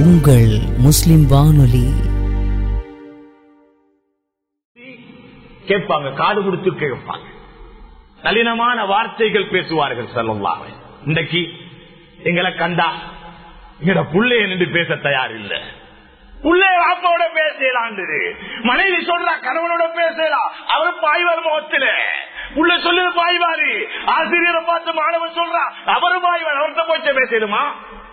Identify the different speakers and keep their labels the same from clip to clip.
Speaker 1: உங்கள் முஸ்லிம் வானொலி
Speaker 2: கேட்பாங்க காது கொடுத்து கேட்பாங்க நளினமான வார்த்தைகள் பேசுவார்கள் சொல்லுவாங்க இன்றைக்கு எங்களை கண்டா எங்கட புள்ளைய நின்று பேச தயார் இல்ல புள்ளைய வாப்பாவோட பேசலாம் மனைவி சொல்றா கணவனோட பேசலாம் அவரு பாய்வார் முகத்துல புள்ள சொல்லுது பாய்வாரு ஆசிரியரை பார்த்து மாணவன் சொல்றா அவரு பாய்வார் அவர்கிட்ட போய் பேசலுமா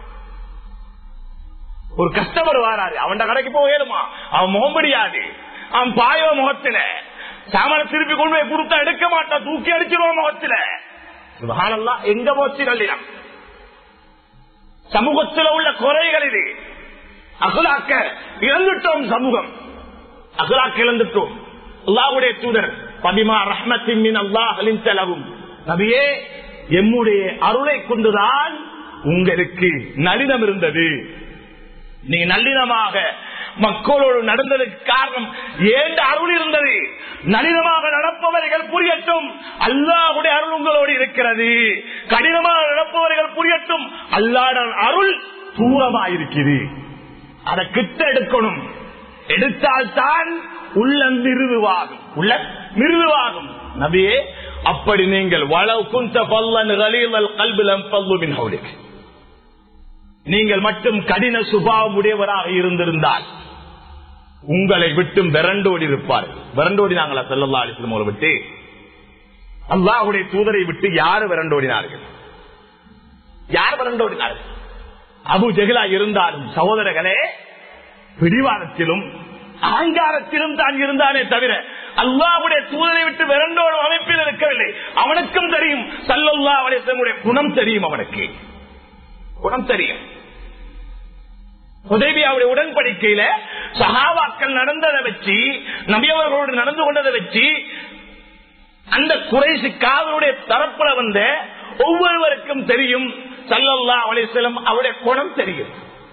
Speaker 2: ஒரு கஸ்டமர் வராரு அவன் கடைக்கு போகலுமா அவன் முகம் முடியாது அவன் பாயவ முகத்துல சாமான திருப்பி கொண்டு போய் கொடுத்தா எடுக்க மாட்டான் தூக்கி அடிச்சிருவான் முகத்துல சுபஹானல்லாஹ், எங்க போச்சு கல்யாணம் சமூகத்தில் உள்ள குறைகள் இது அகலாக்க இழந்துட்டோம் சமூகம் அகலாக்க இழந்துட்டோம் அல்லாவுடைய தூதர் பதிமா ரஹ்மத்தின் மின் அல்லாஹலின் செலவும் நபியே எம்முடைய அருளை கொண்டுதான் உங்களுக்கு நளினம் இருந்தது நீ நல்லினமாக மக்களோடு நடந்ததுக்கு காரணம் ஏண்ட அருள் இருந்தது நளினமாக நடப்பவர்கள் புரியட்டும் அல்லாஹுடைய அருள் உங்களோடு இருக்கிறது கடினமாக நடப்பவர்கள் புரியட்டும் அல்லாட அருள் தூரமாயிருக்குது அதை கிட்ட எடுக்கணும் எடுத்தால்தான் உள்ள மிருதுவாகும் உள்ள மிருதுவாகும் நபியே அப்படி நீங்கள் வளவு குந்த பல்லன் கல்விலம் பல்லுமின் ஹவுலிக்கு நீங்கள் மட்டும் கடின சுபாவம் உடையவராக இருந்திருந்தால் உங்களை விட்டும் விரண்டோடி இருப்பார் விரண்டோடி நாங்களா செல்லல்லா அலிஸ்லம் விட்டு அல்லாஹுடைய தூதரை விட்டு யாரு விரண்டோடினார்கள் யார் விரண்டோடினார்கள் அபு ஜெகிலா இருந்தாலும் சகோதரர்களே பிடிவாதத்திலும் அகங்காரத்திலும் தான் இருந்தானே தவிர அல்லாவுடைய தூதரை விட்டு விரண்டோடும் அமைப்பில் இருக்கவில்லை அவனுக்கும் தெரியும் சல்லல்லா அலிஸ்லமுடைய குணம் தெரியும் அவனுக்கு குணம் தெரியும் உதவியாவுடைய உடன்படிக்கையில சகாவாக்கள் நடந்ததை வச்சு நபியவர்களோடு நடந்து கொண்டதை வச்சு அந்த குறைசி காவலுடைய தரப்புல வந்த ஒவ்வொருவருக்கும் தெரியும் சல்லல்லா அலிசலம் அவருடைய குணம் தெரியும்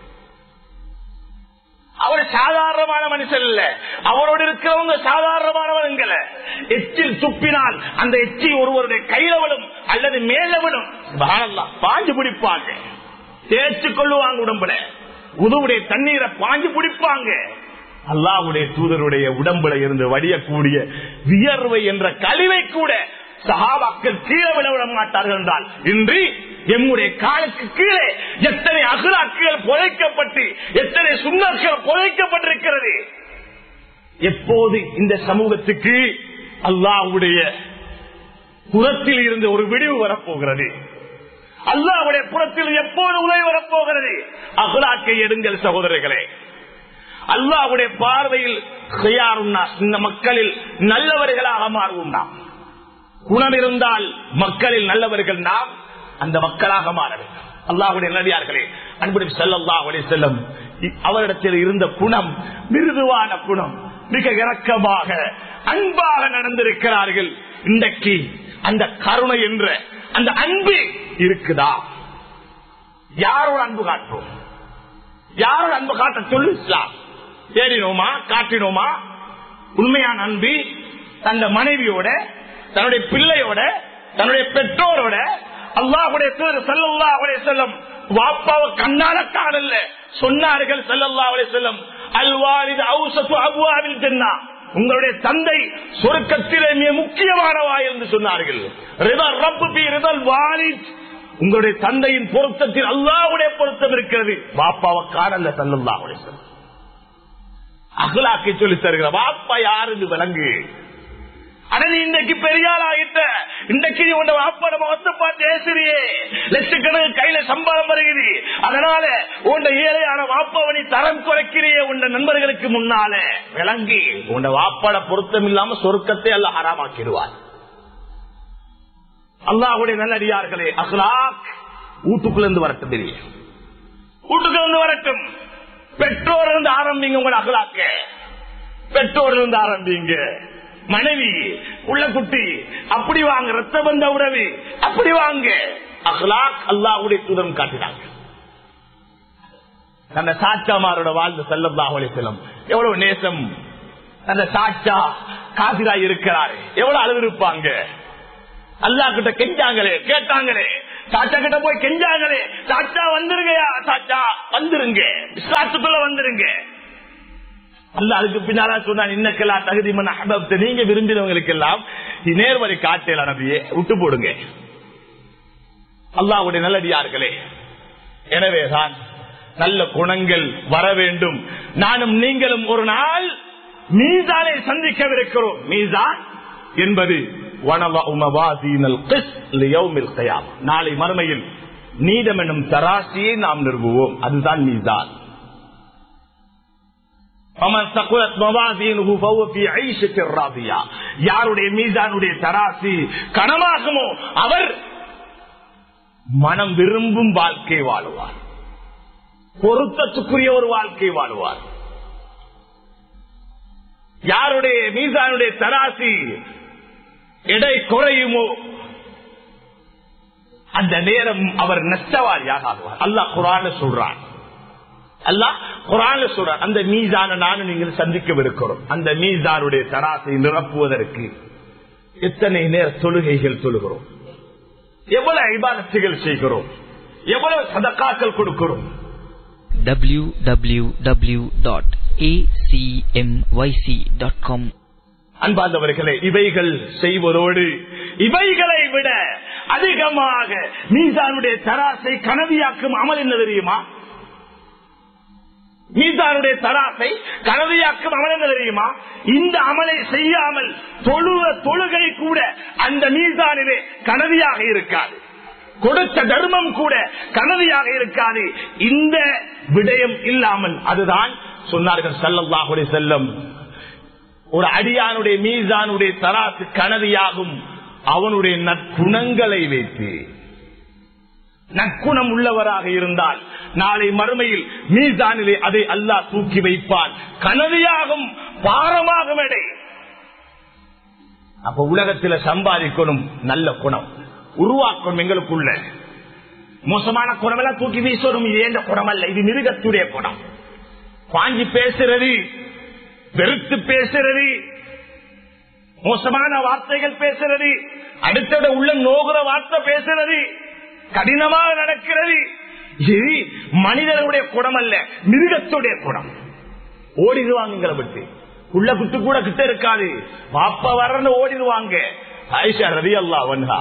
Speaker 2: அவர் சாதாரணமான மனுஷன் இல்ல அவரோடு இருக்கிறவங்க சாதாரணமானவங்கள எச்சில் துப்பினால் அந்த எச்சி ஒருவருடைய கையில விடும் அல்லது மேல விடும் சுப்ஹானல்லாஹ், பாஞ்சு பிடிப்பாங்க தேய்ச்சு கொள்ளுவாங்க உடம்புல உதவுடைய தண்ணீரை பாஞ்சு பிடிப்பாங்க அல்லாவுடைய தூதருடைய உடம்புல இருந்து வடியக்கூடிய வியர்வை என்ற கழிவை கூட சகாபாக்கள் கீழே விட விட மாட்டார்கள் என்றால் இன்றி எம்முடைய காலுக்கு கீழே எத்தனை அகலாக்குகள் புதைக்கப்பட்டு எத்தனை சுண்ணர்கள் புதைக்கப்பட்டிருக்கிறது எப்போது இந்த சமூகத்துக்கு அல்லாவுடைய புறத்தில் இருந்து ஒரு விடிவு வரப்போகிறது அல்லாவுடைய புறத்தில் எப்போது உதவி வரப்போகிறது அகலாக்கை எடுங்கள் சகோதரர்களே அல்லாவுடைய பார்வையில் கையாறும் நாம். இந்த மக்களில் நல்லவர்களாக மாறுவோம் நாம் குணம் இருந்தால் மக்களில் நல்லவர்கள் நாம் அந்த மக்களாக மாற வேண்டும் அல்லாஹுடைய நல்லடியார்களே அன்புடன் செல்லல்லாஹுடைய செல்லும் அவரிடத்தில் இருந்த குணம் மிருதுவான குணம் மிக இறக்கமாக அன்பாக நடந்திருக்கிறார்கள் இன்றைக்கு அந்த கருணை என்ற அந்த அன்பு இருக்குதா யாரோட அன்பு காட்டுறோம் யாரோட அன்பு காட்ட சொல்லு இஸ்லாம் தேடினோமா காட்டினோமா உண்மையான அன்பு தந்த மனைவியோட தன்னுடைய பிள்ளையோட தன்னுடைய பெற்றோரோட அல்லாஹுடைய தூதர் சல்லல்லாஹுடைய செல்லம் வாப்பாவை கண்ணால காணல சொன்னார்கள் சல்லல்லாஹுடைய செல்லம் அல்வாரிது அவுசத்து அபுவாவில் தென்னா உங்களுடைய தந்தை சொருக்கத்திலே மிக முக்கியமானவா என்று சொன்னார்கள் ரிதல் ரப்பு பி ரிதல் வாலித் உங்களுடைய தந்தையின் பொருத்தத்தில் அல்லாவுடைய பொருத்தம் இருக்கிறது பாப்பாவை காணல சல்லல்லாஹுடைய செல்லம் அகலாக்கை சொல்லி தருகிற வாப்பா யாருன்னு விளங்கு ஆனா நீ இன்றைக்கு பெரியாள் ஆகிட்ட இன்றைக்கு நீ உன்னை வாப்பாட முகத்தை பார்த்து ஏசுறியே லட்சக்கணக்கு கையில சம்பாதம் வருகிறது அதனால உன்னை ஏழையான வாப்பாவை நீ தரம் குறைக்கிறியே உன் நண்பர்களுக்கு முன்னால விளங்கி உன்னை வாப்பாட பொருத்தம் இல்லாம சொருக்கத்தை அல்ல ஹராமாக்கிடுவார் அல்லாஹுடைய நல்லடியார்களே அஹ்லாக் வீட்டுக்குள்ள இருந்து வரட்டும் தெரியும் வீட்டுக்குள்ள இருந்து வரட்டும் பெற்றோர் இருந்து ஆரம்பிங்க உங்களோட அகலாக்க பெற்றோர் இருந்து ஆரம்பிங்க மனைவி உள்ள குட்டி அப்படி வாங்க ரத்த பந்த உறவு அப்படி வாங்க அஹ்லாக் அல்லாஹுடைய தூதரம் காட்டினாங்க அந்த சாச்சாமாரோட வாழ்ந்த செல்லல்லாஹுடைய செல்லம் எவ்வளவு நேசம் அந்த சாச்சா காசிரா இருக்கிறாரு எவ்வளவு அளவு இருப்பாங்க அல்லா கிட்ட கெஞ்சாங்களே கேட்டாங்களே சாச்சா கிட்ட போய் கெஞ்சாங்களே சாச்சா வந்துருங்கயா சாச்சா வந்துருங்க இஸ்லாத்துக்குள்ள வந்துருங்க அல்ல அதுக்கு பின்னால சொன்னான் இன்னக்கெல்லாம் தகுதி மன அபப்த நீங்க விரும்பினவங்களுக்கு எல்லாம் நேர்வழி காட்டல நபியே விட்டு போடுங்க அல்லாவுடைய நல்லடியார்களே எனவேதான் நல்ல குணங்கள் வர வேண்டும் நானும் நீங்களும் ஒரு நாள் மீசானை சந்திக்கவிருக்கிறோம் மீசான் என்பது நாளை மறுமையில் நீதம் என்னும் தராசியை நாம் நிறுவுவோம் அதுதான் மீசான் யாருடைய மீசானுடைய தராசி கனமாகுமோ அவர் மனம் விரும்பும் வாழ்க்கை வாழுவார் பொருத்தத்துக்குரிய ஒரு வாழ்க்கை வாழுவார் யாருடைய மீசானுடைய தராசி எடை குறையுமோ அந்த நேரம் அவர் நஷ்டவாரியாக ஆகுவார் அல்லாஹ் குரான சொல்றான் அல்லாஹ் குரான சொல்றான் அந்த மீசான நானும் நீங்கள் சந்திக்கவிருக்கிறோம் அந்த மீசானுடைய தராசை நிரப்புவதற்கு எத்தனை நேர தொழுகைகள் தொழுகிறோம் எவ்வளவு ஐபாதத்துகள் செய்கிறோம் எவ்வளவு சதக்காக்கள் கொடுக்கிறோம்
Speaker 1: www.acmyc.com
Speaker 2: அன்பார்ந்தவர்களே இவைகள் செய்வதோடு இவைகளை விட அதிகமாக மீசானுடைய தராசை கனவியாக்கும் அமல் என்ன தெரியுமா மீசானுடைய தராசை கனவியாக்கும் அமல் என்ன தெரியுமா இந்த அமலை செய்யாமல் தொழுவ தொழுகை கூட அந்த மீசானிலே கனவியாக இருக்காது கொடுத்த தர்மம் கூட கனவியாக இருக்காது இந்த விடயம் இல்லாமல் அதுதான் சொன்னார்கள் சல்லல்லாஹுடைய செல்லம் ஒரு அடியானுடைய மீசானுடைய தராசு கனவியாகும் அவனுடைய நற்குணங்களை வைத்து நற்குணம் உள்ளவராக இருந்தால் நாளை மறுமையில் மீசானிலே அதை அல்லாஹ் தூக்கி வைப்பான் கனவியாகும் பாரமாகும் எடை அப்ப உலகத்தில் சம்பாதிக்கணும் நல்ல குணம் உருவாக்கணும் எங்களுக்குள்ள மோசமான குணம் எல்லாம் தூக்கி வீசணும் இது எந்த குணம் அல்ல இது மிருகத்துடைய குணம் வாங்கி பேசுறது வெறுத்து பேசுறது மோசமான வார்த்தைகள் பேசுறது அடுத்தட உள்ள நோகுற வார்த்தை பேசுறது கடினமாக நடக்கிறது இது மனிதனுடைய குணம் அல்ல மிருகத்துடைய குணம் ஓடிடுவாங்க விட்டு உள்ள குட்டு கூட கிட்ட இருக்காது பாப்பா வரன்னு ஓடிடுவாங்க ஆயிஷா ரவி அல்லா வன்ஹா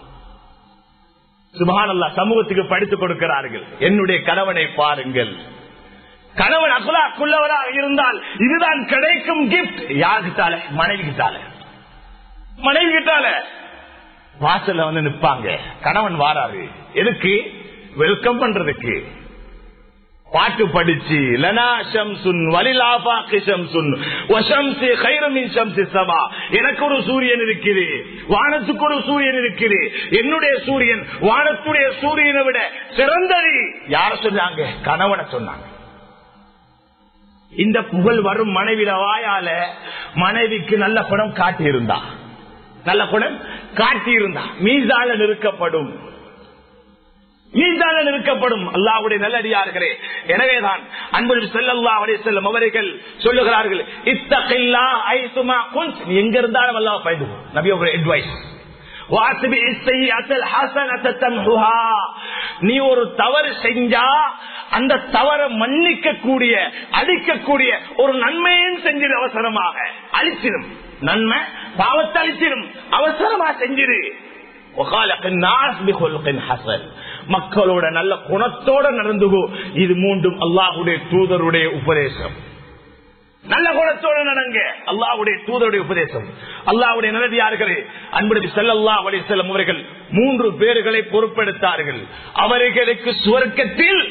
Speaker 2: சுபான் அல்லா சமூகத்துக்கு படித்துக் கொடுக்கிறார்கள் என்னுடைய கணவனை பாருங்கள் கணவன் அகுலாக்குள்ளவராக இருந்தால் இதுதான் கிடைக்கும் கிஃப்ட் யாருக்கிட்டால மனைவி கிட்டால மனைவி கிட்டால வாசல்ல வந்து நிப்பாங்க கணவன் வாராரு எதுக்கு வெல்கம் பண்றதுக்கு பாட்டு படிச்சு லனா ஷம்சுன் வலிலாபாக்கி ஷம்சுன் வஷம்சி கைரமின் ஷம்சி சபா எனக்கு ஒரு சூரியன் இருக்குது வானத்துக்கு ஒரு சூரியன் இருக்குது என்னுடைய சூரியன் வானத்துடைய சூரியனை விட சிறந்தது யார சொன்னாங்க கணவனை சொன்னாங்க இந்த புகழ் வரும் மனைவிட வாயால மனைவிக்கு நல்ல குணம் காட்டியிருந்தா நல்ல குணம் காட்டியிருந்தா மீசால நிறுக்கப்படும் மீதான நிற்கப்படும் அல்லாவுடைய நல்லடியார்களே எனவேதான் அன்பு செல்லல்லா அவரே செல்லும் அவர்கள் சொல்லுகிறார்கள் இத்தகைல்லா ஐசுமா குன்ஸ் எங்க இருந்தாலும் அல்லாஹ் பயந்து நபி ஒரு அட்வைஸ் நீ ஒரு தவறு செஞ்சா அந்த தவறை மன்னிக்க கூடிய அழிக்கக்கூடிய ஒரு நன்மையும் செஞ்சிரு அவசரமாக அழிச்சிடும் நன்மை பாவத்தை அழிச்சிடும் அவசரமா செஞ்சிரு மக்களோட நல்ல குணத்தோட நடந்துகோ இது மூன்றும் அல்லாஹுடைய தூதருடைய உபதேசம் நல்ல குணத்தோட நடங்க அல்லாவுடைய தூதருடைய உபதேசம் அல்லாவுடைய நல்லதியார்களே அன்புடைய செல்லல்லா அவருடைய செல்லும் அவர்கள் மூன்று பேர்களை பொறுப்பெடுத்தார்கள் அவர்களுக்கு சுவர்க்கத்தில்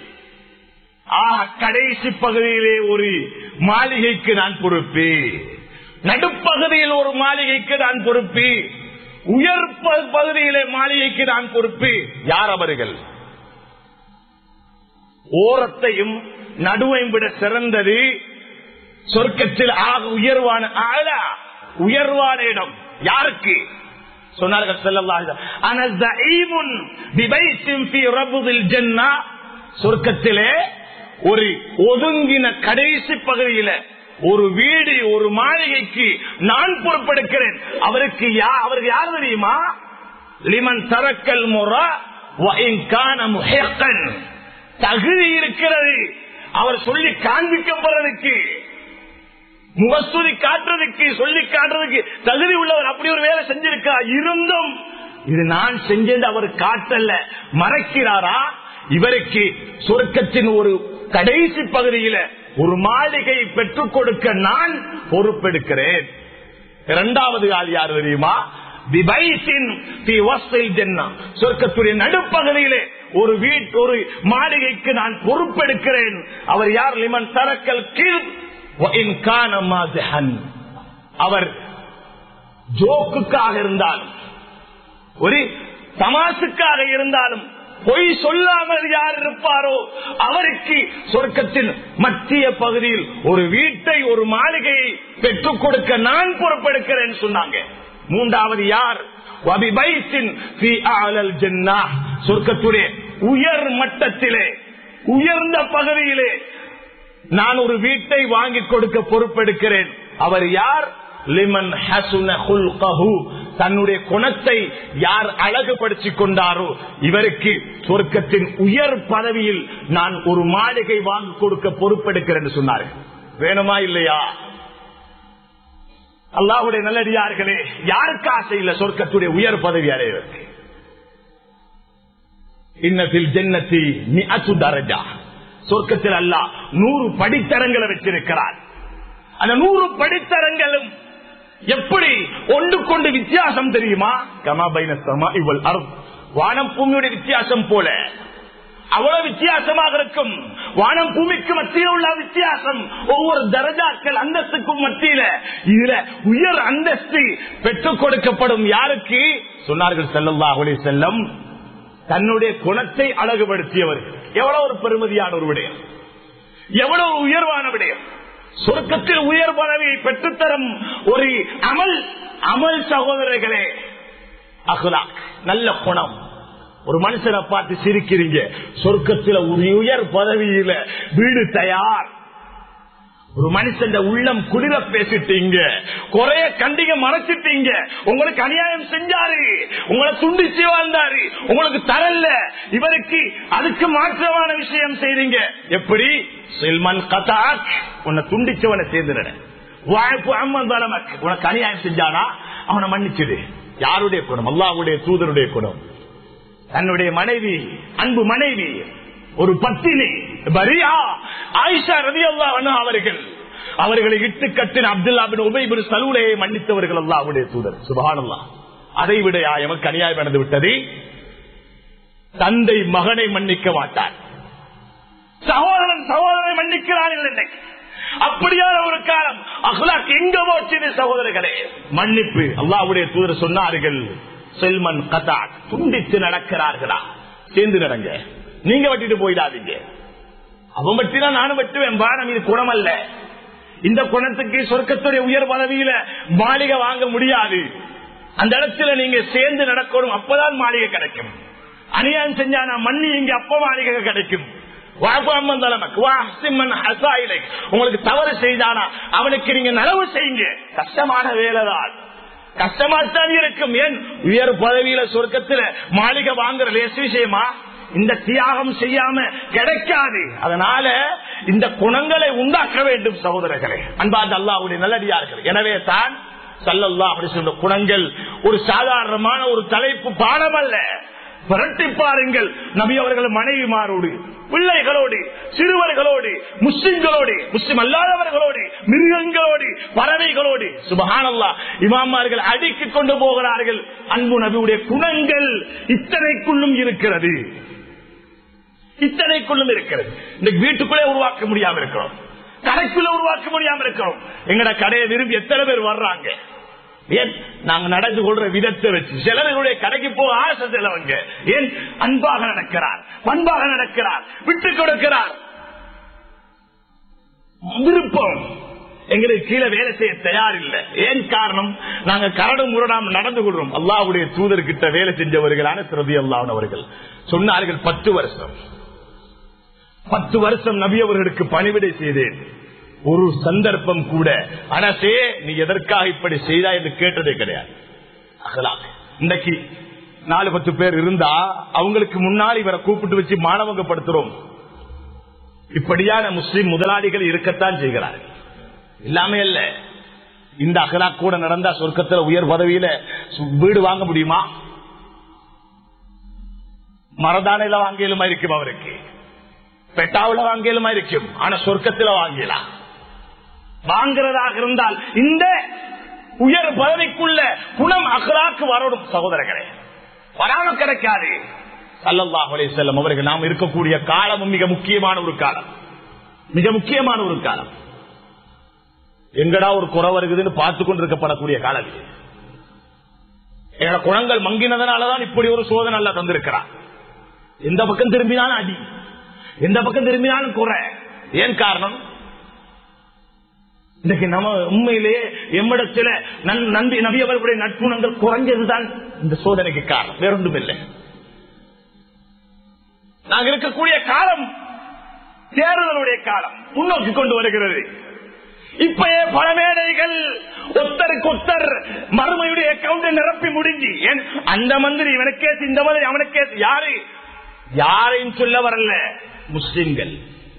Speaker 2: கடைசி பகுதியிலே ஒரு மாளிகைக்கு நான் பொறுப்பு நடுப்பகுதியில் ஒரு மாளிகைக்கு நான் பொறுப்பு உயர் பகுதியிலே மாளிகைக்கு நான் பொறுப்பு யார் அவர்கள் ஓரத்தையும் நடுவையும் விட சிறந்தது சொர்க்கத்தில் ஆக உயர்வான ஆள உயர்வான இடம் யாருக்கு சொன்னார்கள் சொர்க்கத்திலே ஒரு ஒதுங்கின கடைசி பகுதியில ஒரு வீடு ஒரு மாளிகைக்கு நான் பொறுப்பெடுக்கிறேன் அவருக்கு அவருக்கு யார் தெரியுமா லிமன் தரக்கல் முறா தகுதி இருக்கிறது அவர் சொல்லி காண்பிக்கப்படுறதுக்கு முகஸ்துதி காட்டுறதுக்கு சொல்லி காட்டுறதுக்கு தகுதி உள்ளவர் அப்படி ஒரு வேலை செஞ்சிருக்கா இருந்தும் இது நான் செஞ்சது அவர் காட்டல்ல மறைக்கிறாரா இவருக்கு சொர்க்கத்தின் ஒரு கடைசி பகுதியில ஒரு மாளிகை பெற்றுக் கொடுக்க நான் பொறுப்பெடுக்கிறேன் இரண்டாவது ஆள் யார் தெரியுமா சொர்க்கத்துடைய நடுப்பகுதியிலே ஒரு வீட்டு ஒரு மாளிகைக்கு நான் பொறுப்பெடுக்கிறேன் அவர் யார் லிமன் தரக்கல் கீழ் அவர் ஜோக்குக்காக இருந்தாலும் ஒரு தமாசுக்காக இருந்தாலும் பொய் சொல்லாமல் யார் இருப்பாரோ அவருக்கு சொர்க்கத்தின் மத்திய பகுதியில் ஒரு வீட்டை ஒரு மாளிகையை பெற்றுக் கொடுக்க நான் பொறுப்பெடுக்கிறேன் சொன்னாங்க மூன்றாவது யார் சொர்க்கத்துடைய உயர் மட்டத்திலே உயர்ந்த பகுதியிலே நான் ஒரு வீட்டை வாங்கி கொடுக்க பொறுப்பெடுக்கிறேன் அவர் யார் லிமன் தன்னுடைய குணத்தை யார் அழகுபடுத்திக் கொண்டாரோ இவருக்கு சொர்க்கத்தின் உயர் பதவியில் நான் ஒரு மாளிகை வாங்கி கொடுக்க பொறுப்பெடுக்கிறேன் சொன்னார்கள் வேணுமா இல்லையா அல்லாவுடைய நல்லடியார்களே யாருக்கு ஆசை இல்ல சொர்க்கத்துடைய உயர் பதவி அடைவதற்கு இன்னத்தில் ஜென்னத்தி நீ அசு தரஜா சொர்க்கத்தில் அல்ல நூறு படித்தரங்களை வச்சிருக்கிறார் அந்த நூறு படித்தரங்களும் எப்படி ஒன்று கொண்டு வித்தியாசம் தெரியுமா கமாபைனமா இவள் அருள் வானம் பூமியுடைய வித்தியாசம் போல அவ்வளவு வித்தியாசமாக இருக்கும் வானம் பூமிக்கு மத்தியில் உள்ள வித்தியாசம் ஒவ்வொரு தரஜாக்கள் அந்தஸ்துக்கும் மத்தியில இதுல உயர் அந்தஸ்து பெற்றுக் கொடுக்கப்படும் யாருக்கு சொன்னார்கள் செல்லல்லாஹுலே செல்லம் தன்னுடைய குணத்தை அழகுபடுத்தியவர் எவ்வளவு ஒரு பெருமதியான ஒரு விடயம் எவ்வளவு உயர்வான விடயம் சொர்க்கத்தில் உயர் பதவியை பெற்றுத்தரும் ஒரு அமல் அமல் சகோதரர்களே அகுலாக் நல்ல குணம் ஒரு மனுஷனை பார்த்து சிரிக்கிறீங்க சொர்க்கத்தில் ஒரு உயர் பதவியில வீடு தயார் ஒரு மனுஷன் உள்ளம் குளிர பேசிட்டீங்க குறைய கண்டிக மறைச்சிட்டீங்க உங்களுக்கு அநியாயம் செஞ்சாரு உங்களை துண்டிச்சு வாழ்ந்தாரு உங்களுக்கு தரல இவருக்கு அதுக்கு மாற்றமான விஷயம் செய்றீங்க எப்படி செல்மன் கதாக் உன்னை துண்டிச்சவனை சேர்ந்துட வாய்ப்பு அம்மன் பலமக் உனக்கு அநியாயம் செஞ்சானா அவனை மன்னிச்சிடு யாருடைய குணம் அல்லாவுடைய தூதருடைய குணம் தன்னுடைய மனைவி அன்பு மனைவி ஒரு பத்தினி பரியா ஆயிஷா ரவி அல்லா அவர்கள் அவர்களை இட்டு கட்டின அப்துல்லா பின் உபைபின் சலூலையை மன்னித்தவர்கள் அல்லாவுடைய தூதர் சுபானல்லா அதை விட எமக்கு அநியாயம் நடந்து விட்டது தந்தை மகனை மன்னிக்க மாட்டார் சகோதரன் சகோதரனை மன்னிக்கிறான் இல்லை அப்படியான ஒரு காலம் அஹ்லாக் எங்க போச்சு சகோதரர்களே மன்னிப்பு அல்லாவுடைய தூதர் சொன்னார்கள் செல்மன் கதா துண்டித்து நடக்கிறார்களா சேர்ந்து நடங்க நீங்க வெட்டிட்டு போயிடாதீங்க அவன் வெட்டினா நானும் வெட்டுவேன் பானம் இது குணம் அல்ல இந்த குணத்துக்கு சொர்க்கத்துடைய உயர் பதவியில மாளிகை வாங்க முடியாது அந்த இடத்துல நீங்க சேர்ந்து நடக்கணும் அப்பதான் மாளிகை கிடைக்கும் அநியாயம் செஞ்சா நான் மண்ணி இங்க அப்ப மாளிகை கிடைக்கும் உங்களுக்கு தவறு செய்தானா அவனுக்கு நீங்க நலவு செய்யுங்க கஷ்டமான வேலைதான் கஷ்டமாத்தான் இருக்கும் ஏன் உயர் பதவியில சொர்க்கத்துல மாளிகை வாங்குற லேசு விஷயமா இந்த தியாகம் செய்யாம கிடைக்காது அதனால இந்த குணங்களை உண்டாக்க வேண்டும் சகோதரர்களே அன்பாது அல்லாவுடைய நல்லடியார்கள் எனவே தான் சல்லல்லா அப்படி சொல்ற குணங்கள் ஒரு சாதாரணமான ஒரு தலைப்பு பாடம் அல்ல புரட்டி பாருங்கள் நபி அவர்கள் மனைவிமாரோடு பிள்ளைகளோடு சிறுவர்களோடு முஸ்லிம்களோடு முஸ்லிம் அல்லாதவர்களோடு மிருகங்களோடு பறவைகளோடு சுபஹானல்லா இமாமார்கள் அடுக்கிக் கொண்டு போகிறார்கள் அன்பு நபியுடைய குணங்கள் இத்தனைக்குள்ளும் இருக்கிறது இத்தனைக்குள்ளும் இருக்கிறது இந்த வீட்டுக்குள்ளே உருவாக்க முடியாம இருக்கிறோம் கடைக்குள்ள உருவாக்க முடியாம இருக்கிறோம் எங்கட கடையை விரும்பி எத்தனை பேர் வர்றாங்க ஏன் நாங்க நடந்து கொள்ற விதத்தை வச்சு சிலருடைய கடைக்கு போக ஆசை சிலவங்க ஏன் அன்பாக நடக்கிறார் பண்பாக நடக்கிறார் விட்டு கொடுக்கிறார் விருப்பம் எங்களுக்கு கீழே வேலை செய்ய தயார் இல்லை ஏன் காரணம் நாங்க கரடு முரடாம நடந்து கொள்றோம் அல்லாவுடைய தூதர் கிட்ட வேலை செஞ்சவர்களான சிறதி அல்லாவுனவர்கள் சொன்னார்கள் பத்து வருஷம் பத்து வருஷம் நபி அவர்களுக்கு பணிவிடை செய்தேன் ஒரு சந்தர்ப்பம் கூட அனசே நீ எதற்காக இப்படி செய்தா என்று கேட்டதே கிடையாது அகலாக் இன்னைக்கு நாலு பத்து பேர் இருந்தா அவங்களுக்கு முன்னாடி இவரை கூப்பிட்டு வச்சு மாணவங்கப்படுத்துறோம் இப்படியான முஸ்லிம் முதலாளிகள் இருக்கத்தான் செய்கிறார்கள் எல்லாமே இல்ல இந்த அகலா கூட நடந்தா சொர்க்கத்துல உயர் பதவியில சு- வீடு வாங்க முடியுமா மரதானையில வாங்கியலுமா இருக்கும் அவருக்கு பெட்டாவுல வாங்கியலுமா இருக்கும் ஆனா சொர்க்கத்துல வாங்கலாம் வாங்குறதாக இருந்தால் இந்த உயர் பதவிக்குள்ள குணம் அகலாக்கு வரணும் சகோதரர்களே வராம கிடைக்காது சல்லல்லாஹு அலைஹி வஸல்லம் அவர்கள் நாம் இருக்கக்கூடிய காலமும் மிக முக்கியமான ஒரு காலம் மிக முக்கியமான ஒரு காலம் எங்கடா ஒரு குறை வருகுதுன்னு பார்த்து கொண்டிருக்கப்படக்கூடிய காலம் இது எங்களோட குணங்கள் மங்கினதனாலதான் இப்படி ஒரு சோதனை அல்ல தந்திருக்கிறார் எந்த பக்கம் திரும்பினாலும் அடி எந்த பக்கம் திரும்பினாலும் குறை ஏன் காரணம் இன்னைக்கு நம்ம உண்மையிலேயே எம்மிடத்துல நன்- நன்றி நபி அவர்களுடைய நட்புணங்கள் குறைஞ்சதுதான் இந்த சோதனைக்கு காரணம் வேறொன்றும் இல்லை நாங்கள் இருக்கக்கூடிய காலம் தேர்தலுடைய காலம் முன்னோக்கி கொண்டு வருகிறது இப்பயே பல மேடைகள் ஒத்தருக்கு ஒத்தர் மறுமையுடைய அக்கௌண்ட் நிரப்பி முடிஞ்சு ஏன் அந்த மந்திரி இவனுக்கே இந்த மந்திரி அவனுக்கே யாரு யாரையும் சொல்ல வரல முஸ்லிம்கள்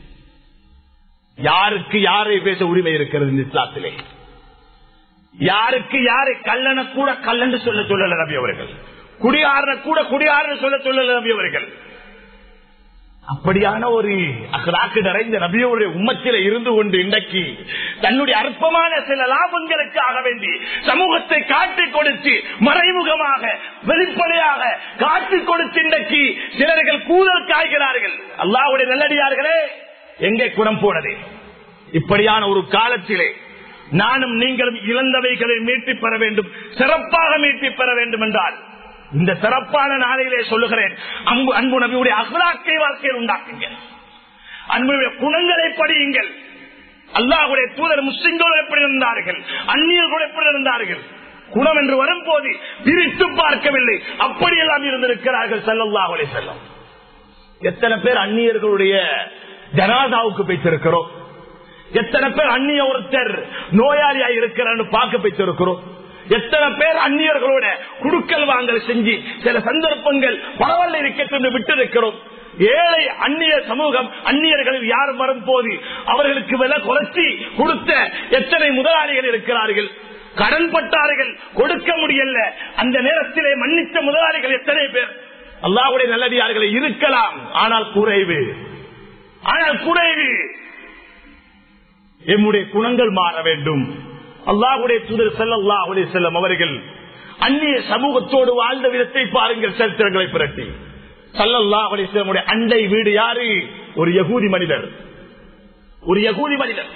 Speaker 2: யாருக்கு யாரை பேச உரிமை இருக்கிறது இந்த இஸ்லாத்திலே யாருக்கு யாரை கல்லன கூட கல்லன்னு சொல்ல சொல்லல ரவி அவர்கள் குடியாரன கூட குடியாரன்னு சொல்ல சொல்லல ரவி அவர்கள் அப்படியான ஒரு அகலாக்கு நிறைந்த நபியோடைய உம்மத்தில இருந்து கொண்டு இன்றைக்கு தன்னுடைய அற்பமான சில லாபங்களுக்காக வேண்டி சமூகத்தை காட்டிக் கொடுத்து மறைமுகமாக வெளிப்படையாக காட்டிக் கொடுத்து இன்றைக்கு சிலர்கள் கூதல் காய்கிறார்கள் அல்லாவுடைய நல்லடியார்களே எங்கே குணம் போனது இப்படியான ஒரு காலத்திலே நானும் நீங்களும் இழந்தவைகளை மீட்டி பெற வேண்டும் சிறப்பாக மீட்டி பெற வேண்டும் என்றால் இந்த சிறப்பான நாளையிலே சொல்லுகிறேன் அன்பு அன்பு நபியுடைய அகலாக்கை வாழ்க்கையில் உண்டாக்குங்க அன்புடைய குணங்களை படியுங்கள் அல்லாஹுடைய தூதர் முஸ்லிம்களோடு எப்படி இருந்தார்கள் அந்நியர்களோடு எப்படி இருந்தார்கள் குணம் என்று வரும்போது பிரித்து பார்க்கவில்லை அப்படியெல்லாம் இருந்திருக்கிறார்கள் செல்லல்லாஹுடைய செல்லம் எத்தனை பேர் அந்நியர்களுடைய ஜனாதாவுக்கு வைத்திருக்கிறோம் எத்தனை பேர் அந்நிய ஒருத்தர் நோயாளியா இருக்கிறான்னு பார்க்க வைத்திருக்கிறோம் எத்தனை பேர் அந்நியர்களோட குடுக்கல் வாங்கல் செஞ்சு சில சந்தர்ப்பங்கள் பரவாயில்ல இருக்கட்டும் விட்டு இருக்கிறோம் ஏழை அந்நிய சமூகம் அந்நியர்களில் யார் வரும்போது அவர்களுக்கு விலை குறைச்சி கொடுத்த எத்தனை முதலாளிகள் இருக்கிறார்கள் கடன் பட்டார்கள் கொடுக்க முடியல அந்த நேரத்திலே மன்னித்த முதலாளிகள் எத்தனை பேர் அல்லாவுடைய நல்லடியார்களை இருக்கலாம் ஆனால் குறைவு ஆனால் குறைவு எம்முடைய குணங்கள் மாற வேண்டும் அல்லாஹுடைய தூதர் செல்லல்லாஹுடைய செல்லம் அவர்கள் அந்நிய சமூகத்தோடு வாழ்ந்த விதத்தை பாருங்கள் சரித்திரங்களை பிரட்டி சல்லல்லாஹுடைய செல்லமுடைய அண்டை வீடு யாரு ஒரு யகூதி மனிதர் ஒரு யகூதி மனிதர்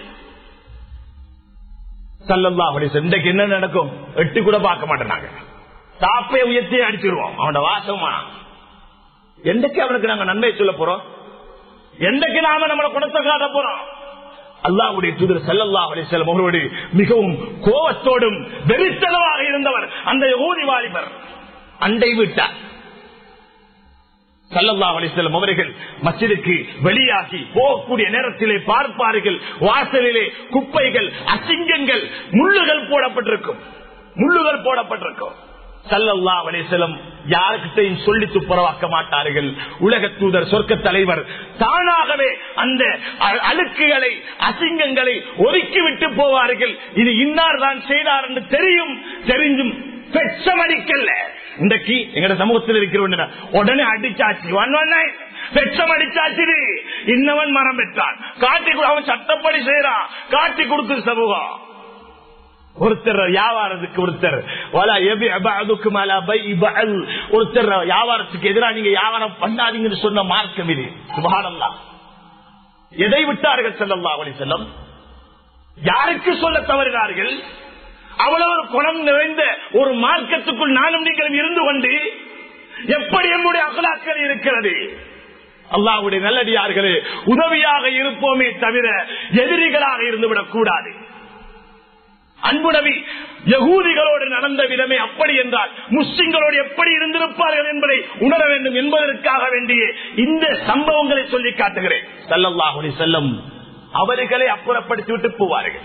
Speaker 2: சல்லல்லாஹுடைய செல்லம். இன்றைக்கு என்ன நடக்கும் எட்டு கூட பார்க்க மாட்டேனாங்க தாப்பை உயர்த்தி அடிச்சிருவோம் அவனோட வாசமா என்றைக்கு அவனுக்கு நாங்க நன்மை சொல்ல போறோம் என்றைக்கு நாம நம்மளை குணத்தை காட்ட போறோம் அல்லாவுடைய தூதர் சல்லல்லா அலிசல்லம் அவரோடு மிகவும் கோபத்தோடும் வெறித்தனமாக இருந்தவர் அந்த யோதி வாலிபர் அண்டை விட்டார் சல்லல்லா அலிசல்லம் அவர்கள் மசிலுக்கு வெளியாகி போகக்கூடிய நேரத்திலே பார்ப்பார்கள் வாசலிலே குப்பைகள் அசிங்கங்கள் முள்ளுகள் போடப்பட்டிருக்கும் முள்ளுகள் போடப்பட்டிருக்கும் சல்லல்லா அலிசலம் யாருக்கிட்டையும் சொல்லி துப்புரவாக்க மாட்டார்கள் உலக தூதர் சொர்க்க தலைவர் தானாகவே அந்த அ- அழுக்குகளை அசிங்கங்களை ஒதுக்கி விட்டு போவார்கள் இது இன்னார் தான் செய்தார் என்று தெரியும் தெரிஞ்சும் பெச்சமடிக்கல இன்றைக்கு எங்கட சமூகத்தில் இருக்கிற உடனே அடிச்சாச்சு ஒன் ஒன் நைன் பெச்சம் அடிச்சாச்சு இன்னவன் மரம் பெற்றான் காட்டி கொடு- அவன் சட்டப்படி செய்யறான் காட்டி கொடுக்குது சமூகம் ஒருத்தர் வியாபாரத்துக்கு ஒருத்தர் வலா எபி அபஅதுக்கும் அலா பைஇ பஅல். ஒருத்தர் வியாபாரத்துக்கு எதிராக நீங்க வியாபாரம் பண்ணாதீங்கன்னு சொன்ன மார்க்கம் இது சுபஹானல்லாஹ் எதை விட்டார்கள் ஸல்லல்லாஹு அலைஹி வஸல்லம் யாருக்கு சொல்ல தவறினார்கள் அவ்வளவு ஒரு குணம் நிறைந்த ஒரு மார்க்கத்துக்குள் நானும் நீங்களும் இருந்து கொண்டு எப்படி நம்முடைய அகலாக்கள் இருக்கிறது அல்லாஹ்வுடைய நல்லடியார்களே உதவியாக இருப்போமே தவிர எதிரிகளாக இருந்துவிடக் கூடாது அன்பு நபி யகூதிகளோடு நடந்த விதமே அப்படி என்றால் முஸ்லிம்களோடு எப்படி இருந்திருப்பார்கள் என்பதை உணர வேண்டும் என்பதற்காக வேண்டிய இந்த சம்பவங்களை சொல்லி காட்டுகிறேன் சல்லல்லாஹுலி செல்லம் அவர்களை அப்புறப்படுத்தி விட்டு போவார்கள்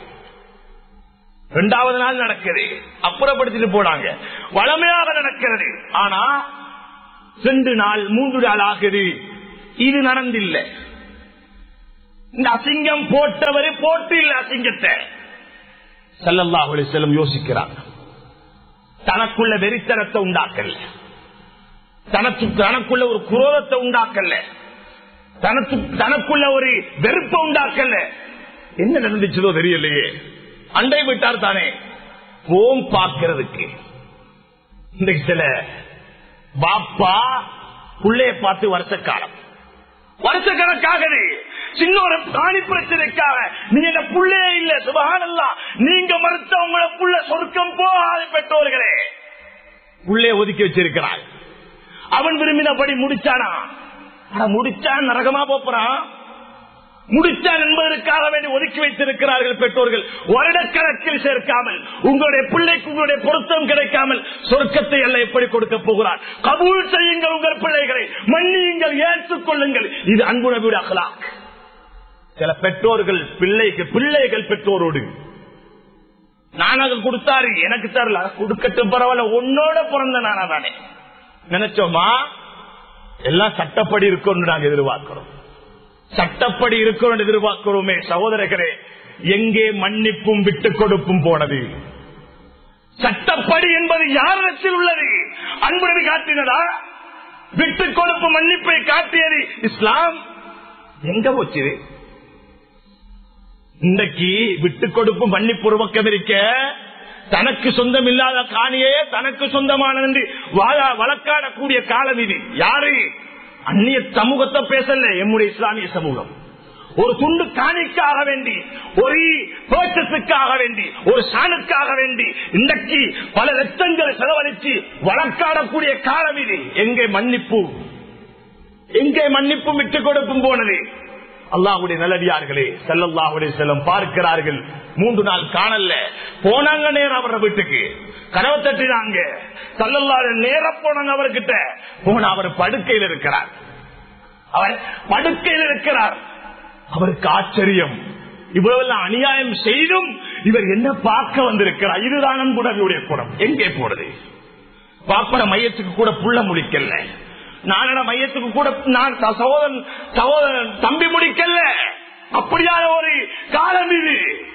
Speaker 2: இரண்டாவது நாள் நடக்குது அப்புறப்படுத்திட்டு போனாங்க வளமையாக நடக்கிறது ஆனா ரெண்டு நாள் மூன்று நாள் ஆகுது இது நடந்தில்லை இந்த அசிங்கம் போட்டவரு போட்டு இல்ல அசிங்கத்தை சல்லல்லாஹு அலைஹி வஸல்லம் யோசிக்கிறார் தனக்குள்ள வெறித்தனத்தை உண்டாக்கல தனக்கு தனக்குள்ள ஒரு குரோதத்தை உண்டாக்கல தனக்கு தனக்குள்ள ஒரு வெறுப்பை உண்டாக்கல என்ன நடந்துச்சதோ தெரியலையே அண்டை விட்டார் தானே போம் பார்க்கிறதுக்கு இன்றைக்கு சில பாப்பா புள்ளைய பார்த்து வருஷ காலம் வருஷக்கணக்காகவே சின்ன ஒரு பிராணி பிரச்சனைக்காக நீங்க இந்த புள்ளே இல்ல சுபகானல்லா நீங்க மறுத்த உங்களை புள்ள சொர்க்கம் போகாத பெற்றோர்களே புள்ளே ஒதுக்கி வச்சிருக்கிறார் அவன் விரும்பினபடி முடிச்சானா ஆனா முடிச்சான் நரகமா போறான் முடிச்சான் என்பதற்காக வேண்டி ஒதுக்கி வைத்திருக்கிறார்கள் பெற்றோர்கள் வருடக்கணக்கில் சேர்க்காமல் உங்களுடைய பிள்ளைக்கு உங்களுடைய பொருத்தம் கிடைக்காமல் சொர்க்கத்தை எல்லாம் எப்படி கொடுக்க போகிறார் கபூல் செய்யுங்கள் உங்கள் பிள்ளைகளை மன்னியுங்கள் ஏற்றுக் கொள்ளுங்கள் இது அன்பு நபியுடைய அகலாக் சில பெற்றோர்கள் பிள்ளைக்கு பிள்ளைகள் பெற்றோரோடு நானாக கொடுத்தாரு எனக்கு தரல கொடுக்கட்டும் பரவாயில்ல உன்னோட பிறந்த நானா தானே நினைச்சோமா எல்லாம் சட்டப்படி இருக்கும்னு நாங்க எதிர்பார்க்கிறோம் சட்டப்படி இருக்கணும் எதிர்பார்க்கிறோமே சகோதரர்களே எங்கே மன்னிப்பும் விட்டுக் கொடுப்பும் போனது சட்டப்படி என்பது யாரிடத்தில் உள்ளது அன்பு காட்டினதா விட்டுக் கொடுப்பு மன்னிப்பை காட்டியது இஸ்லாம் எங்க போச்சு இன்றைக்கு விட்டுக் கொடுப்பு மன்னிப்பு ஒரு பக்கம் இருக்க தனக்கு சொந்தம் இல்லாத காணியே தனக்கு சொந்தமானது என்று வாழ- வழக்காடக்கூடிய காலம் இது யாரு அந்நிய சமூகத்தை பேசல எம்முடைய இஸ்லாமிய சமூகம் ஒரு துண்டு காணிக்காக வேண்டி ஒரு பேச்சத்துக்காக வேண்டி ஒரு சாணுக்காக வேண்டி இன்றைக்கு பல லட்சங்களை செலவழித்து வழக்காடக்கூடிய காலம் இது எங்கே மன்னிப்பு எங்கே மன்னிப்பு விட்டுக் கொடுப்பும் போனது அல்லாஹுடைய நல்லடியார்களே செல்லல்லாஹுடைய செல்லம் பார்க்கிறார்கள் மூன்று நாள் காணல போனாங்க நேரம் அவர வீட்டுக்கு கனவு தட்டினாங்க சல்லல்லாத நேர போனாங்க அவர்கிட்ட போன அவர் படுக்கையில் இருக்கிறார் அவர் படுக்கையில் இருக்கிறார் அவருக்கு ஆச்சரியம் இவ்வளவு அநியாயம் செய்தும் இவர் என்ன பார்க்க வந்திருக்கிறார் இதுதான் அன்புடவியுடைய குணம் எங்கே போறது பாப்பன மையத்துக்கு கூட புள்ள முடிக்கல நானட மையத்துக்கு கூட நான் த- சகோதரன் சகோதரன் தம்பி முடிக்கல அப்படியான ஒரு காலம் இது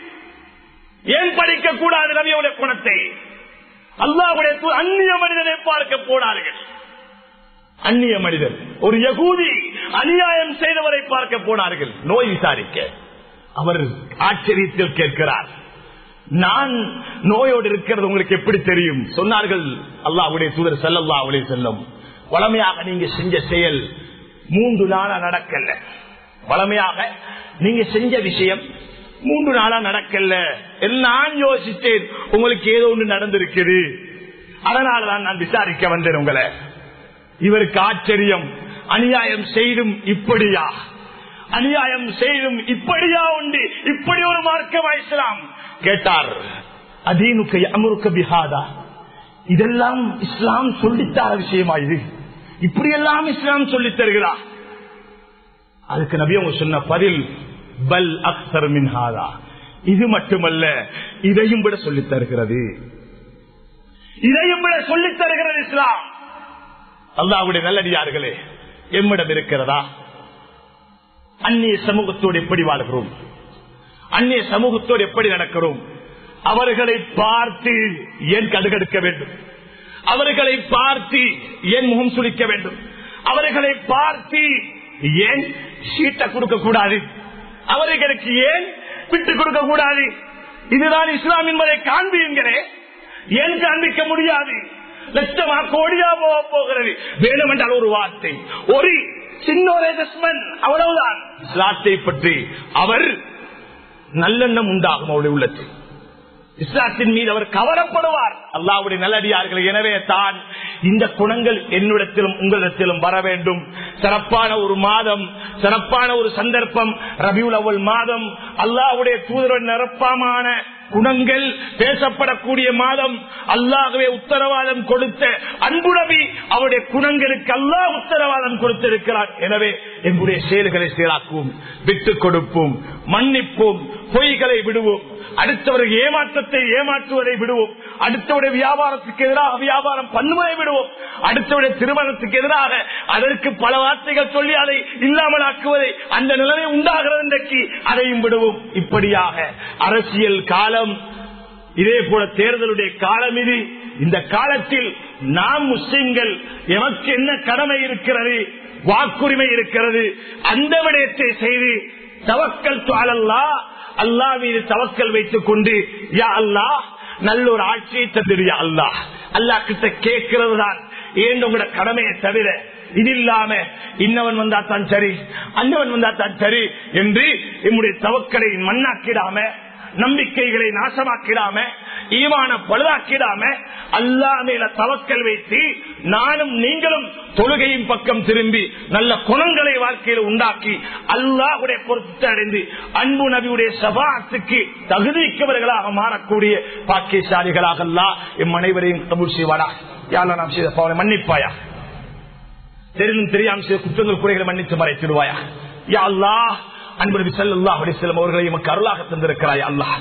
Speaker 2: ஏன் படிக்க கூடாது நபியுடைய குணத்தை அல்லாஹ்வுடைய தூ- அந்நிய மனிதனை பார்க்க போனார்கள் அந்நிய மனிதர் ஒரு யகூதி அநியாயம் செய்தவரை பார்க்க போனார்கள் நோய் விசாரிக்க அவர் ஆச்சரியத்தில் கேட்கிறார் நான் நோயோடு இருக்கிறது உங்களுக்கு எப்படி தெரியும் சொன்னார்கள் அல்லாஹ்வுடைய தூதர் செல்லல்லா அவளே செல்லும் வளமையாக நீங்க செஞ்ச செயல் மூன்று நாளா நடக்கல வளமையாக நீங்க செஞ்ச விஷயம் மூன்று நாளா நடக்கல நான் யோசித்தேன் உங்களுக்கு ஏதோ ஒன்று நடந்திருக்குது அதனாலதான் நான் விசாரிக்க வந்தேன் உங்களை இவருக்கு ஆச்சரியம் அநியாயம் செய்தும் இப்படியா அநியாயம் செய்தும் இப்படியா உண்டு இப்படி ஒரு மார்க்கம் இஸ்லாம் கேட்டார் அதீனுக்கு அமருக்க பிஹாதா இதெல்லாம் இஸ்லாம் சொல்லித்தார விஷயமா இது இப்படியெல்லாம் இஸ்லாம் சொல்லித் தருகிறா அதுக்கு நபி அவங்க சொன்ன பதில் பல் அக்சர் மின்ஹாதா இது மட்டுமல்ல இதையும் விட சொல்லித் தருகிறது இதையும் விட சொல்லித் தருகிறது இஸ்லாம் அல்லாவுடைய நல்லடியார்களே எம்மிடம் இருக்கிறதா அந்நிய சமூகத்தோடு எப்படி வாழ்கிறோம் அந்நிய சமூகத்தோடு எப்படி நடக்கிறோம் அவர்களை பார்த்து ஏன் கடுகடுக்க வேண்டும் அவர்களை பார்த்து ஏன் முகம் சுளிக்க வேண்டும் அவர்களை பார்த்து ஏன் சீட்டை கொடுக்க கூடாது அவர்களுக்கு ஏன் விட்டுக் கொடுக்க கூடாது இதுதான் இஸ்லாம் என்பதை காண்பியுங்களே ஏன் காண்பிக்க முடியாது லட்சமா கோடியா போக போகிறது வேணும் என்றால் ஒரு வார்த்தை ஒரு சின்ன ஒரு adjustment, அவ்வளவுதான் இஸ்லாத்தை பற்றி அவர் நல்லெண்ணம் உண்டாகும் அவருடைய உள்ளத்தில் இஸ்லாத்தின் மீது அவர் கவரப்படுவார் அல்லாவுடைய நல்லடியார்கள் எனவே தான் இந்த குணங்கள் என்னிடத்திலும் உங்களிடத்திலும் வர வேண்டும் சிறப்பான ஒரு மாதம் சிறப்பான ஒரு சந்தர்ப்பம் ரபியுல் அவல் மாதம் அல்லாவுடைய தூதர் நிரப்பமான குணங்கள் பேசப்படக்கூடிய மாதம் அல்லாகவே உத்தரவாதம் கொடுத்த அன்புடவி அவருடைய குணங்களுக்கு அல்லாஹ் உத்தரவாதம் கொடுத்திருக்கிறார் எனவே எங்களுடைய செயல்களை சீராக்குவோம் விட்டுக் கொடுப்போம் மன்னிப்போம் பொய்களை விடுவோம் அடுத்தவர்கள் ஏமாற்றத்தை ஏமாற்றுவதை விடுவோம் அடுத்தவருடைய வியாபாரத்துக்கு எதிராக வியாபாரம் பண்ணுவதை விடுவோம் அடுத்தவருடைய திருமணத்துக்கு எதிராக அதற்கு பல வார்த்தைகள் சொல்லி அதை இல்லாமல் ஆக்குவதை அந்த நிலைமை உண்டாகிறது இன்றைக்கு அதையும் விடுவோம் இப்படியாக அரசியல் காலம் இதே போல தேர்தலுடைய காலம் இது இந்த காலத்தில் நாம் முஸ்லிம்கள் எமக்கு என்ன கடமை இருக்கிறது வாக்குரிமை இருக்கிறது அந்த விடயத்தை செய்து தவக்கல் அல்லா அல்லா மீது தவக்கல் வைத்துக் கொண்டு யா அல்லா நல்ல ஒரு ஆட்சியை தந்துடுயா அல்லா அல்லா கிட்ட கேட்கிறது தான் ஏன் உங்களோட கடமையை தவிர இது இல்லாம இன்னவன் வந்தா தான் சரி அன்னவன் வந்தா தான் சரி என்று நம்முடைய தவக்கலை மண்ணாக்கிடாம நம்பிக்கைகளை நாசமாக்கிடாம ஈமான பழுதாக்கிடாம அல்லா மேல தவக்கல் வைத்து நானும் நீங்களும் தொழுகையின் பக்கம் திரும்பி நல்ல குணங்களை வாழ்க்கையில் உண்டாக்கி அல்லாஹுடைய பொருத்தத்தை அடைந்து அன்பு நபியுடைய சபாத்துக்கு தகுதிக்கவர்களாக மாறக்கூடிய பாக்கியசாலிகளாக அல்லா எம் அனைவரையும் கபூர் செய்வாடா யாரா நாம் செய்த பாவனை மன்னிப்பாயா தெரிந்தும் தெரியாமல் செய்த குற்றங்கள் குறைகளை மன்னித்து மறைத்திடுவாயா யா அல்லா அன்பு நபி ஸல்லல்லாஹு அலைஹி வஸல்லம் அவர்களை எமக்கு அருளாக தந்திருக்கிறாய் அல்லாஹ்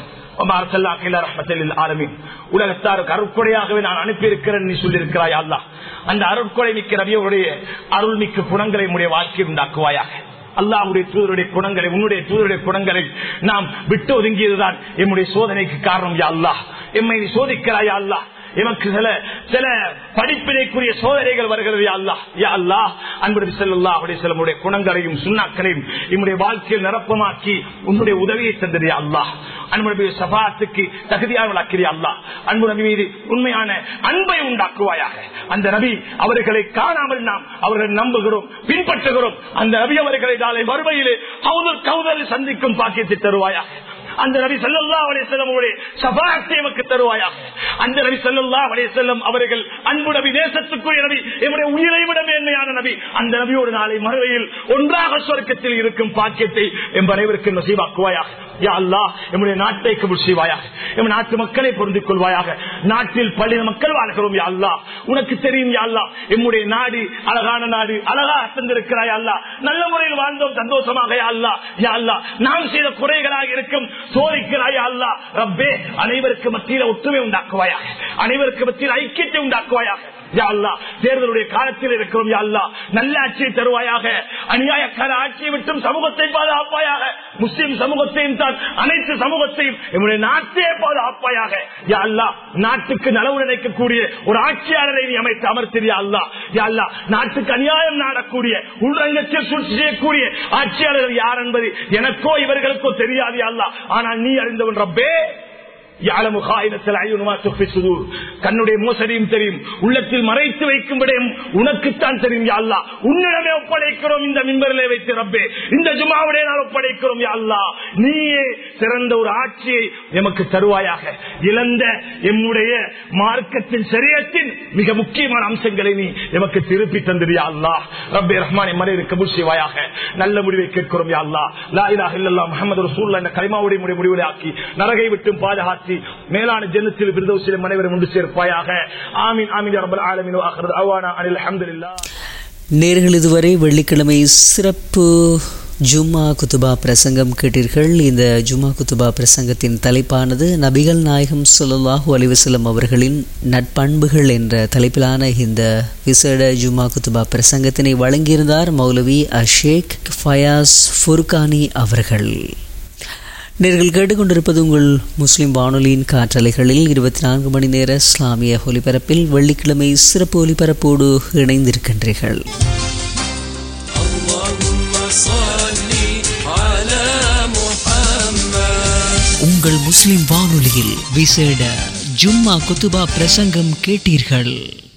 Speaker 2: உலகத்தாருக்கு அருட்கொடையாகவே நான் அனுப்பியிருக்கிறேன் நீ சொல்லியிருக்கிறாய் அல்லா அந்த அருட்கொடை மிக்க நபியோடைய அருள் மிக்க குணங்களை உடைய வாழ்க்கையில் உண்டாக்குவாயாக அல்லாவுடைய தூதருடைய குணங்களை உன்னுடைய தூதருடைய குணங்களை நாம் விட்டு ஒதுங்கியதுதான் எம்முடைய சோதனைக்கு காரணம் யா அல்லா எம்மை நீ சோதிக்கிறாயா அல்லா எமக்கு சில சில படிப்பினைக்குரிய சோதனைகள் வருகிறது அல்லா யா அல்லா அன்பு செல்லா அப்படி சிலமுடைய குணங்களையும் சுண்ணாக்களையும் நம்முடைய வாழ்க்கையில் நிரப்பமாக்கி உன்னுடைய உதவியை தந்தது அல்லா அன்பு சபாத்துக்கு தகுதியானவளாக்கிறியா அல்லா அன்பு நபி மீது உண்மையான அன்பை உண்டாக்குவாயாக அந்த நபி அவர்களை காணாமல் நாம் அவர்களை நம்புகிறோம் பின்பற்றுகிறோம் அந்த நபி அவர்களை நாளை மறுமையிலே கவுதல் கவுதல் சந்திக்கும் பாக்கியத்தை தருவாயாக அந்த நபி சல்லா அலே செல்லமுடைய சபாத்தை எமக்கு தருவாயாக அந்த நபி சல்லா அலே செல்லம் அவர்கள் அன்பு நபி தேசத்துக்குரிய நபி என்னுடைய உயிரை விட மேன்மையான நபி அந்த நபியோடு நாளை மறுவையில் ஒன்றாக சொர்க்கத்தில் இருக்கும் பாக்கியத்தை எம் அனைவருக்கு நசீவாக்குவாயாக யா அல்லா எம்முடைய நாட்டை கபுல் செய்வாயாக எம் நாட்டு மக்களை பொருந்திக் கொள்வாயாக நாட்டில் பள்ளி மக்கள் வாழ்கிறோம் யா அல்லா உனக்கு தெரியும் யா அல்லா எம்முடைய நாடு அழகான நாடு அழகாக தந்திருக்கிறாய் அல்லா நல்ல முறையில் வாழ்ந்தோம் சந்தோஷமாக யா அல்லா யா அல்லா நாம் செய்த குறைகளாக இருக்கும் சோதிக்கிறாயா அல்லா ரப்பே அனைவருக்கு மத்தியில் ஒற்றுமை உண்டாக்குவாயாக அனைவருக்கு மத்தியில் ஐக்கியத்தை உண்டாக்குவாயாக யா அல்லா தேர்தலுடைய காலத்தில் இருக்கிறோம் யா அல்லா நல்ல ஆட்சியை தருவாயாக அநியாயக்கார ஆட்சியை விட்டும் சமூகத்தை பாதுகாப்பாயாக முஸ்லிம் சமூகத்தையும் தான் அனைத்து சமூகத்தையும் என்னுடைய நாட்டையே பாதுகாப்பாயாக யா அல்லா நாட்டுக்கு நலவு நினைக்கக்கூடிய ஒரு ஆட்சியாளரை நீ அமைத்து அமர்த்தியா அல்லா யா அல்லா நாட்டுக்கு அநியாயம் நாடக்கூடிய உள்ரங்கத்தில் சூழ்ச்சி செய்யக்கூடிய ஆட்சியாளர்கள் யார் என்பது எனக்கோ இவர்களுக்கோ தெரியாது அல்லா ஆனால் நீ அறிந்தவன் ரப்பே கண்ணுடைய மோசடியும் தெரியும் உள்ளத்தில் மறைத்து வைக்கும் விடயம் உனக்குத்தான் தெரியும் யாழ்லா உன்னிடமே ஒப்படைக்கிறோம் இந்த மின்பரிலே வைத்து ரப்பே இந்த ஜுமாவுடைய நாள் ஒப்படைக்கிறோம் யாழ்லா நீயே சிறந்த ஒரு ஆட்சியை எமக்கு தருவாயாக இழந்த எம்முடைய மார்க்கத்தின் சரியத்தின் மிக முக்கியமான அம்சங்களை நீ எமக்கு திருப்பி தந்திரியா அல்லா ரப்பே ரஹ்மான் மனைவி கபூர் செய்வாயாக நல்ல முடிவை கேட்கிறோம் யா அல்லா லா இலாஹ இல்லல்லாஹ் முஹம்மது ரசூலுல்லாஹ் என்ற கலிமாவுடைய முடிவுகளை ஆக்கி நரகை விட்டும் பாதுகாத்து மேலான ஜன்னத்தில் பிரதோசிலும் அனைவரும் உண்டு சேர்ப்பாயாக ஆமீன் ஆமீன் யா ரப்பல் ஆலமீன் வ ஆখির அவானா அனில் அல்ஹம்துலில்லாஹ்
Speaker 1: நேர்கள் இதுவரை வெள்ளிக்கிழமை சிறப்பு ஜும்மா குத்துபா பிரசங்கம் கேட்டீர்கள் இந்த ஜும்மா குத்துபா பிரசங்கத்தின் தலைப்பானது நபிகள் நாயகம் சொல்லாஹூ அலிவசலம் அவர்களின் நட்பண்புகள் என்ற தலைப்பிலான இந்த விசேட ஜும்மா குத்துபா பிரசங்கத்தினை வழங்கியிருந்தார் மௌலவி அஷேக் ஃபயாஸ் ஃபுர்கானி அவர்கள் நேர்கள் கேட்டுக்கொண்டிருப்பது உங்கள் முஸ்லிம் வானொலியின் காற்றலைகளில் இருபத்தி நான்கு மணி நேர இஸ்லாமிய ஒலிபரப்பில் வெள்ளிக்கிழமை சிறப்பு ஒலிபரப்போடு இணைந்திருக்கின்றீர்கள் உங்கள் முஸ்லிம் வானொலியில் விசேட ஜும்மா குத்துபா பிரசங்கம் கேட்டீர்கள்